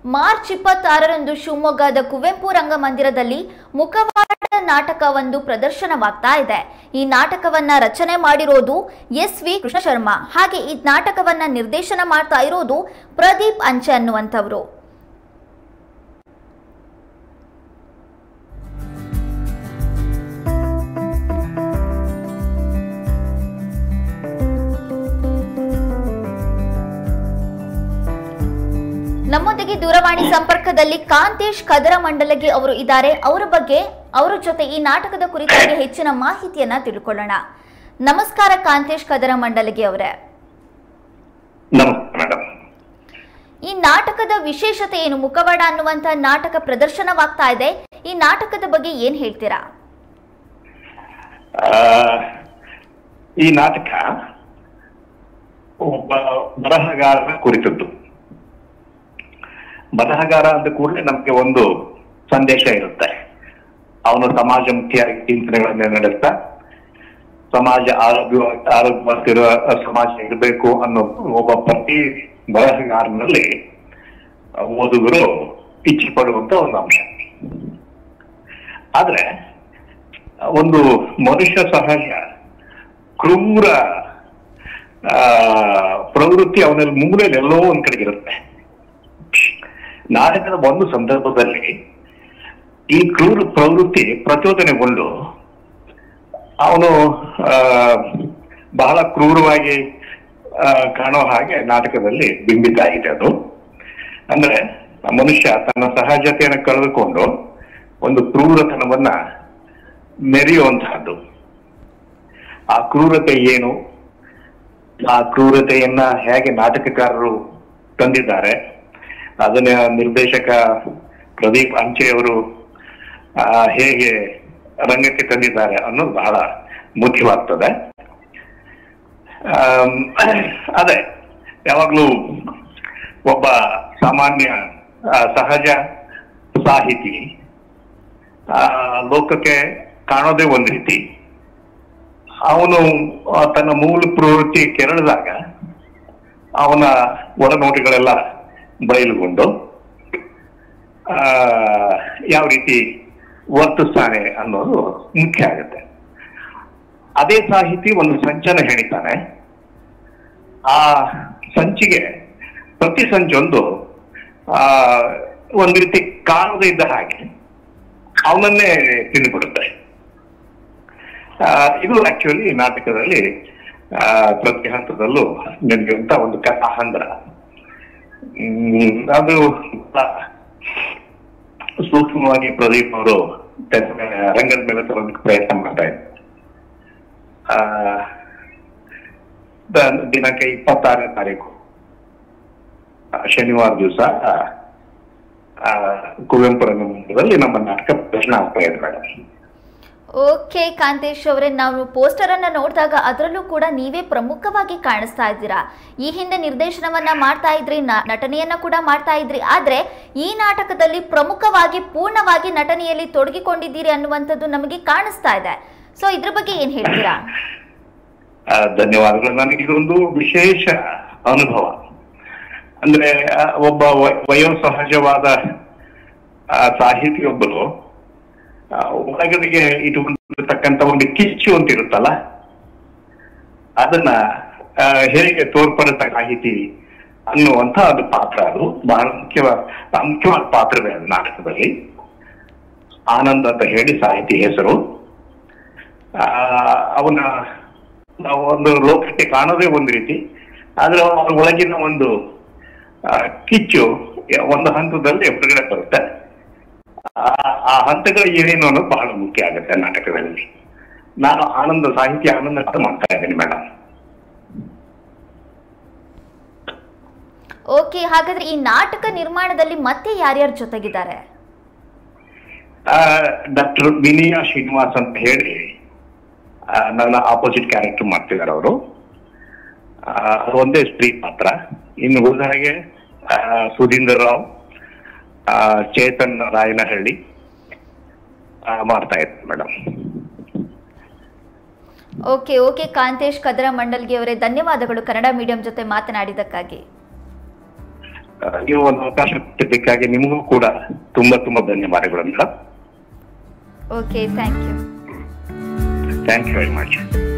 March ಇಪ್ಪತ್ತಾರರಂದು ಶಿವಮೊಗ್ಗದ ಕುವೆಂಪು ರಂಗಮಂದಿರದಲ್ಲಿ ಮುಖವಾಡ ನಾಟಕವೊಂದು ಪ್ರದರ್ಶನವಾಗ್ತಾ ಇದೆ ಈ ನಾಟಕವನ್ನ ರಚನೆ ಮಾಡಿರೋದು ಎಸ್ ವಿ ಕೃಷ್ಣ ಶರ್ಮಾ ಹಾಗೆ ಈ ನಾಟಕವನ್ನ ನಿರ್ದೇಶನ ಮಾಡ್ತಾ ಇರೋದು ಪ್ರದೀಪ್ ಅಂಚೆ ಅನ್ನುವಂಥವ್ರು ನಮ್ಮೊಂದಿಗೆ ದೂರವಾಣಿ ಸಂಪರ್ಕದಲ್ಲಿ ಕಾಂತೇಶ್ ಕದರ ಮಂಡಲಗಿ ಅವರು ಇದ್ದಾರೆ ಅವರ ಬಗ್ಗೆ ಅವರ ಜೊತೆ ಈ ನಾಟಕದ ಕುರಿತಾಗಿ ಹೆಚ್ಚಿನ ಮಾಹಿತಿಯನ್ನ ತಿಳ್ಕೊಳ್ಳೋಣ ನಮಸ್ಕಾರ ಕಾಂತೇಶ್ ಕದರ ಮಂಡಲಗಿ ಅವರೇ ನಮಸ್ತೆ ಮೇಡಮ್ ಈ ನಾಟಕದ ವಿಶೇಷತೆ ಏನು ಮುಖವಾಡ ಅನ್ನುವಂತ ನಾಟಕ ಪ್ರದರ್ಶನವಾಗ್ತಾ ಇದೆ ಈ ನಾಟಕದ ಬಗ್ಗೆ ಏನ್ ಹೇಳ್ತೀರಾ ಆ, ಈ ನಾಟಕ ಒಬ್ಬ ಬರಹಗಾರನ ಕುರಿತದ್ದು ಬರಹಗಾರ ಅಂದ ಕೂಡಲೇ ನಮ್ಗೆ ಒಂದು ಸಂದೇಶ ಇರುತ್ತೆ ಅವನು ಸಮಾಜಮುಖಿಯಾಗಿ ಚಿಂತನೆಗಳನ್ನ ನಡೆಸ್ತಾ ಸಮಾಜ ಆರೋಗ್ಯ ಆರೋಗ್ಯವಂತಿರುವ ಸಮಾಜ ಇರಬೇಕು ಅನ್ನೋ ಒಬ್ಬ ಪ್ರತಿ ಬರಹಗಾರನಲ್ಲಿ ಓದುಗರು ಇಚ್ಛೆ ಪಡುವಂತ ಒಂದು ಅಂಶ ಆದ್ರೆ ಒಂದು ಮನುಷ್ಯ ಸಹಜ ಕ್ರೂರ ಆ, ಪ್ರವೃತ್ತಿ ಅವನಲ್ಲಿ ಮೂಲೆಯಲ್ಲಿ ಎಲ್ಲೋ ಒಂದ್ ಕಡೆ ಇರುತ್ತೆ ನಾಟಕದ ಒಂದು ಸಂದರ್ಭದಲ್ಲಿ ಈ ಕ್ರೂರ ಪ್ರವೃತ್ತಿ ಪ್ರಚೋದನೆಗೊಂಡು ಅವನು ಆ, ಬಹಳ ಕ್ರೂರವಾಗಿ ಆ, ಕಾಣೋ ಹಾಗೆ ನಾಟಕದಲ್ಲಿ ಬಿಂಬಿತ ಆಗಿದೆ ಅದು ಅಂದ್ರೆ ಆ ಮನುಷ್ಯ ತನ್ನ ಸಹಜತೆಯನ್ನು ಕಳೆದುಕೊಂಡು ಒಂದು ಕ್ರೂರತನವನ್ನ ಮೆರೆಯುವಂತಹದ್ದು ಆ ಕ್ರೂರತೆ ಏನು ಆ ಕ್ರೂರತೆಯನ್ನ ಹೇಗೆ ನಾಟಕಕಾರರು ತಂದಿದ್ದಾರೆ ಅದನ್ನ ನಿರ್ದೇಶಕ ಪ್ರದೀಪ್ ಅಂಚೆಯವರು ಆ, ಹೇಗೆ ರಂಗಕ್ಕೆ ತಂದಿದ್ದಾರೆ ಅನ್ನೋದು ಬಹಳ ಮುಖ್ಯವಾಗ್ತದೆ ಆಮ್, ಅದೇ ಯಾವಾಗ್ಲೂ ಒಬ್ಬ ಸಾಮಾನ್ಯ ಆ, ಸಹಜ ಸಾಹಿತಿ ಆ, ಲೋಕಕ್ಕೆ ಕಾಣೋದೇ ಒಂದು ರೀತಿ ಅವನು ಆ, ತನ್ನ ಮೂಲ ಪ್ರವೃತ್ತಿ ಕೆರಳಿದಾಗ ಅವನ ಒಳನೋಟಗಳೆಲ್ಲ ಬಯಲುಗೊಂಡು ಆ, ಯಾವ ರೀತಿ ವರ್ತಿಸ್ತಾನೆ ಅನ್ನೋದು ಮುಖ್ಯ ಆಗುತ್ತೆ ಅದೇ ಸಾಹಿತಿ ಒಂದು ಸಂಚನ ಹೇಳಿತಾನೆ ಆ ಸಂಚಿಗೆ ಪ್ರತಿ ಸಂಚೊಂದು ಆ ಒಂದು ರೀತಿ ಕಾಣದೇ ಇದ್ದ ಹಾಗೆ ಅವನನ್ನೇ ತಿಂದುಬಿಡುತ್ತೆ ಆ, ಇದು ಆಕ್ಚುಲಿ ನಾಟಕದಲ್ಲಿ ಆ, ಪ್ರತಿ ಹಂತದಲ್ಲೂ ನಡೆಯುವಂತ ಒಂದು ಕಥಾಹಂದ್ರ ಹ್ಮ್, ಅದು ಬಹಳ ಸೂಕ್ಷ್ಮವಾಗಿ ಪ್ರದೀಪ್ ಅವರು ತನ್ನ ರಂಗದ ಮೇಲೆ ತರೋದಕ್ಕೆ ಪ್ರಯತ್ನ ಮಾಡ್ತಾ ಇದ್ದಾರೆ ಆ, ದ- ದಿನಾಂಕ ಇಪ್ಪತ್ತಾರನೇ ತಾರೀಕು ಆ, ಶನಿವಾರ ದಿವಸ ಕುವೆಂಪು ರಂಗಮಂದಿರದಲ್ಲಿ ನಮ್ಮ ನಾಟಕ ಪ್ರದರ್ಶನ ಆಗ್ತಾ ಇದೆ ಮೇಡಮ್ ಓಕೆ ಕಾಂತೇಶ್ ಅವರೇ ನಾವು ಪೋಸ್ಟರ್ ಅನ್ನ ನೋಡಿದಾಗ ಅದರಲ್ಲೂ ಕೂಡ ನೀವೇ ಪ್ರಮುಖವಾಗಿ ಕಾಣಿಸ್ತಾ ಇದ್ದೀರಾ ಈ ಹಿಂದೆ ನಿರ್ದೇಶನವನ್ನ ಮಾಡ್ತಾ ಇದ್ರಿ ನ- ನಟನೆಯನ್ನ ಕೂಡ ಮಾಡ್ತಾ ಇದ್ರಿ ಆದ್ರೆ ಈ ನಾಟಕದಲ್ಲಿ ಪ್ರಮುಖವಾಗಿ ಪೂರ್ಣವಾಗಿ ನಟನೆಯಲ್ಲಿ ತೊಡಗಿಕೊಂಡಿದ್ದೀರಿ ಅನ್ನುವಂಥದ್ದು ನಮಗೆ ಕಾಣಿಸ್ತಾ ಇದೆ ಸೊ ಇದ್ರ ಬಗ್ಗೆ ಏನ್ ಹೇಳ್ತೀರಾ ಆ, ಧನ್ಯವಾದಗಳು ನನಗೆ ಇದೊಂದು ವಿಶೇಷ ಅನುಭವ ಅಂದ್ರೆ ಆ, ಒಬ್ಬ ವ- ವಯೋಸಹಜವಾದ ಆ, ಸಾಹಿತಿಯೊಬ್ಬರು ಆ, ಒಳಗಡೆಗೆ ಇಟ್ಟುಕೊಂಡಿರ್ತಕ್ಕಂಥ ಒಂದು ಕಿಚ್ಚು ಅಂತ ಇರುತ್ತಲ್ಲ ಅದನ್ನ ಆ, ಹೇಗೆ ತೋರ್ಪಡಿಸ ಸಾಹಿತಿ ಅನ್ನುವಂತ ಒಂದು ಪಾತ್ರ ಅದು ಬಹಳ ಮುಖ್ಯವಾದ ಮುಖ್ಯವಾದ ಪಾತ್ರವೇ ಅದು ನಾಟಕದಲ್ಲಿ ಆನಂದ್ ಅಂತ ಹೇಳಿ ಸಾಹಿತಿ ಹೆಸರು ಆ, ಅವನ ನಾವು ಒಂದು ಲೋಕಕ್ಕೆ ಕಾಣೋದೇ ಒಂದು ರೀತಿ ಆದ್ರೆ ಅವರ ಒಳಗಿನ ಒಂದು ಆ, ಕಿಚ್ಚು ಒಂದು ಹಂತದಲ್ಲಿ ಹೊರಗಡೆ ಬರುತ್ತೆ ಆ- ಆ ಹಂತಗಳು ಏನೇನು ಅನ್ನೋದು ಬಹಳ ಮುಖ್ಯ ಆಗುತ್ತೆ ನಾಟಕದಲ್ಲಿ ನಾನು ಆನಂದ ಸಾಹಿತ್ಯ ಆನಂದ ಅಂತ ಮಾಡ್ತಾ ಇದ್ದೀನಿ ಮೇಡಮ್ ಓಕೆ ಹಾಗಾದ್ರೆ ಈ ನಾಟಕ ನಿರ್ಮಾಣದಲ್ಲಿ ಮತ್ತೆ ಯಾರ್ಯಾರ ಜೊತೆಗಿದ್ದಾರೆ ಡಾಕ್ಟರ್ ವಿನಯ ಶ್ರೀನಿವಾಸ್ ಅಂತ ಹೇಳಿ ಆ, ನನ್ನ ಆಪೋಸಿಟ್ ಕ್ಯಾರೆಕ್ಟರ್ ಮಾಡ್ತಿದ್ದಾರೆ ಅವರು ಅದು ಒಂದೇ ಸ್ತ್ರೀ ಪಾತ್ರ ಇನ್ನು ಉಳಿದ ಹಾಗೆ ಆ, ಸುಧೀಂದರ್ ರಾವ್ ಆ, ಚೇತನ್ ರಾಯನಹಳ್ಳಿ ಆ, ಮಾಡ್ತಾ ಇದ್ದಾರೆ madam okay okay Kantesh Kadara Mandalgi ಅವರೇ ಧನ್ಯವಾದಗಳು ಕನ್ನಡ ಮೀಡಿಯಂ ಜೊತೆ ಮಾತನಾಡಿದ್ದಕ್ಕಾಗಿ ಆ, ನೀವು ಒಂದು ಅವಕಾಶ ಕೊಟ್ಟಿದ್ದಕ್ಕಾಗಿ ನಿಮಗೂ ಕೂಡ ತುಂಬಾ ತುಂಬಾ ಧನ್ಯವಾದಗಳು madam okay thank you thank you very much